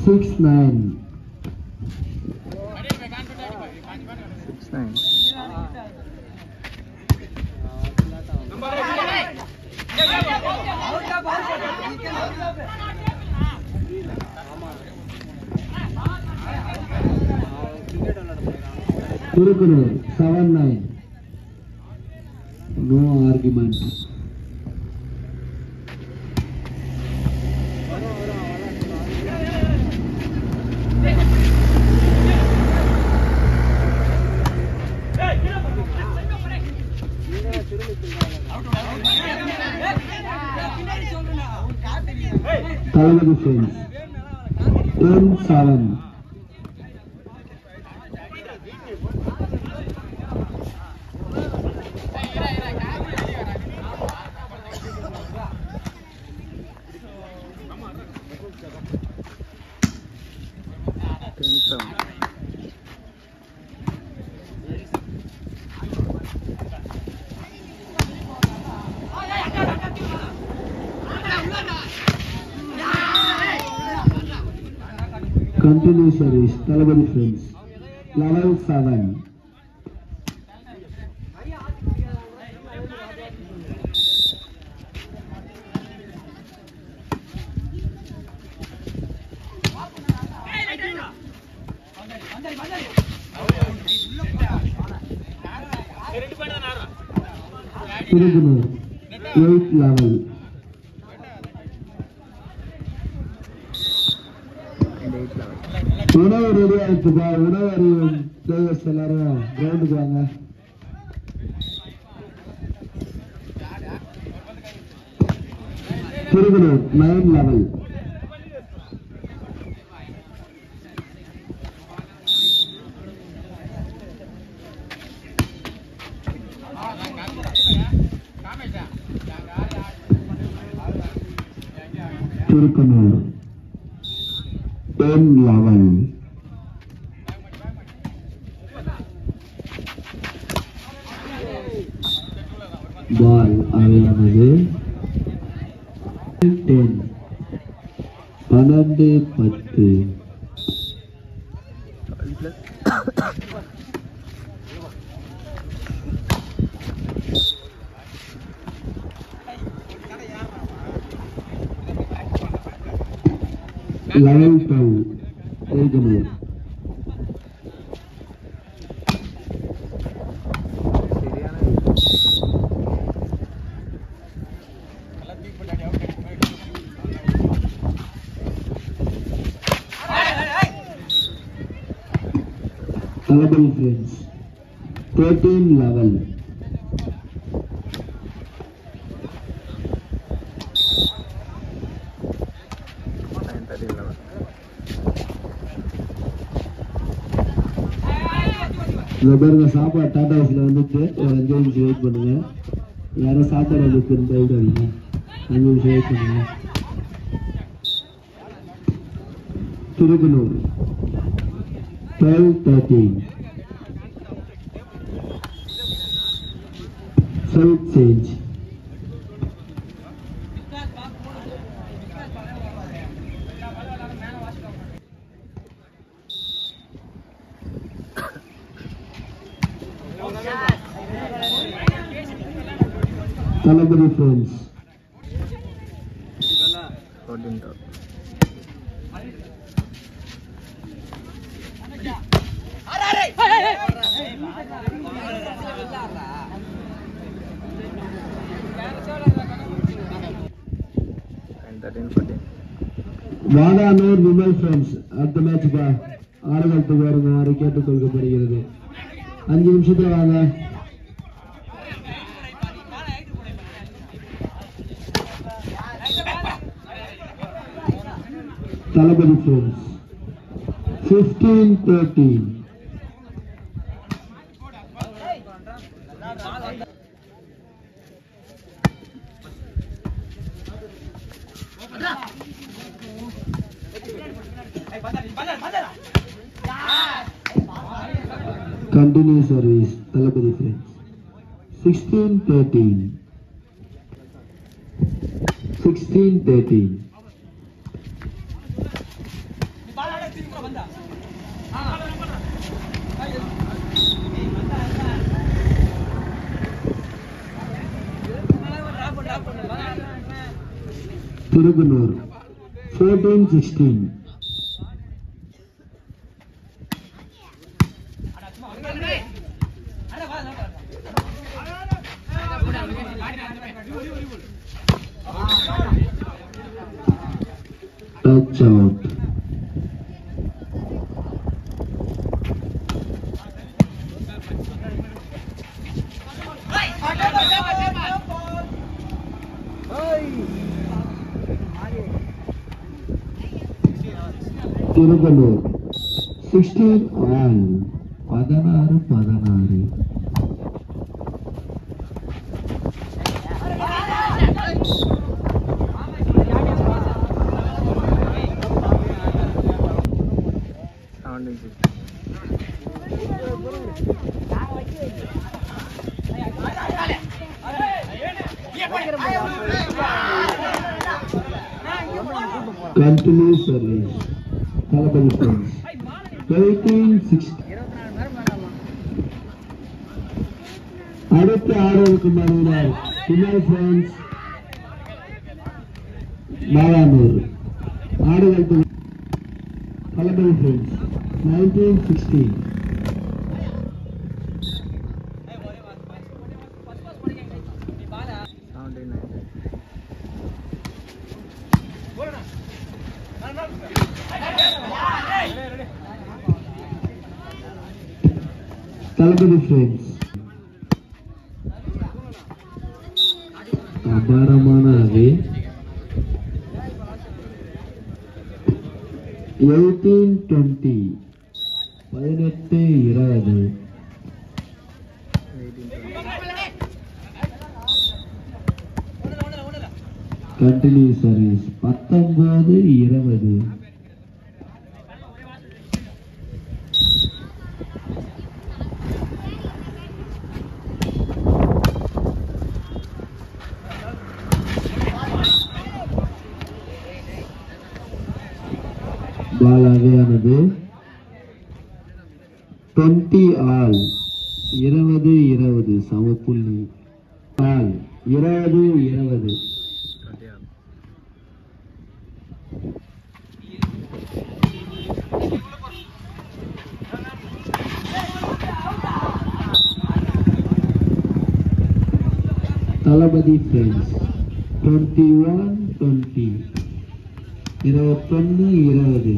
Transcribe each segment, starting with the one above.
Six nine six nine திருக்குறள் seven nine no argument Thalapathi friends ten seven ten seven Continue service, Talabadi friends. Level 7. Tirugunu, 8th level. And eight level உணவு ready ஆயிடுச்சுப்பா உணவு அறியும் players எல்லாரும் கிரவுண்டுக்கு வாங்க Thirukanur nine level Thirukanur ten level பால் அவையானது டென் பன்னெண்டு பத்து twelve plus level twelve Thirukanur சரியான Thalapathi friends thirteen level nine thirty level இந்த பாருங்க சாப்பாடு டாடா ஹவுஸ்ல வந்துட்டு ஒரு அஞ்சு நிமிஷம் வெயிட் பண்ணுங்க யாரும் சாப்பாடு வந்து போயிடாதீங்க அஞ்சு நிமிஷம் வெயிட் பண்ணுங்க Thirukanur twelve thirteen self change Thalapathi friends fourteen dot nine thirteen fourteen Vadanur Vimal friends அடுத்த மேட்ச் பா ஆடுகளத்துக்கு வருமாறு கேட்டுக்கொள்ளப்படுகிறது அஞ்சு நிமிஷத்துல வாங்க Thalapathi friends fifteen thirteen Continue service, Talabadi friends. 16 13. 16 13. Thirukkunnur fourteen sixteen touch out Thirukkunnur sixteen all பதினாறு பதினாறு seventeen six continue service Thalapathi friends 18 16 அடுத்த ஆடலுக்கு மறுநாள் பின்னால் பிரான்ஸ் நாலானூர் ஆடுகள் Thalapathi friends nineteen sixteen seventeen nine Thalapathi friends அபாரமான அவை எயிட்டீன் டுவெண்ட்டி பதினெட்டு இருபது கண்டினியூ சர்வீஸ் பத்தொன்பது இருபது பால் அவையானது டுவெண்ட்டி ஆல் இருபது இருபது சமப்புள்ளி ஆல் இருபது இருபது twenty all Thalapathi friends twenty one twenty இருபத்தொன்னு இருபது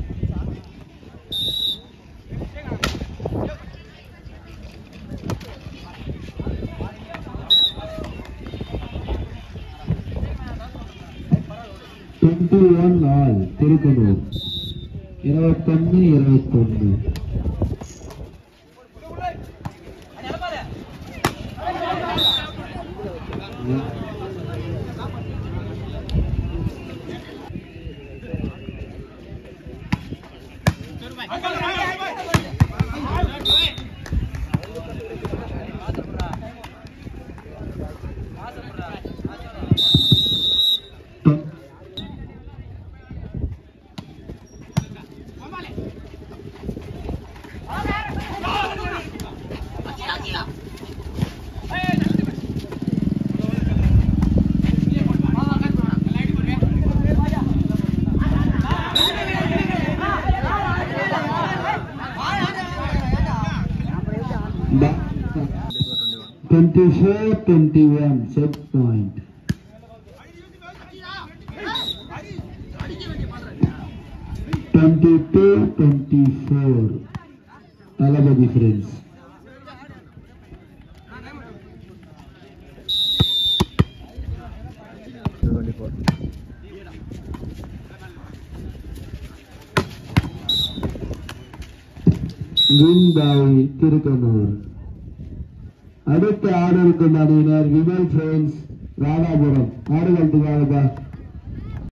டுவெண்ட்டி ஒன் ஆல் திருக்கனூர் இருபத்தொன்னு இருபத்தொன்னு twenty four twenty one 24 21 set point Twenty-two, twenty-four. Thalapathi friends twenty four வின்பாய் திருக்கனூர் அடுத்த ஆடலுக்கும் அணியினர் விமல் ஃப்ரெண்ட்ஸ் ராதாபுரம் ஆடுகளுக்கு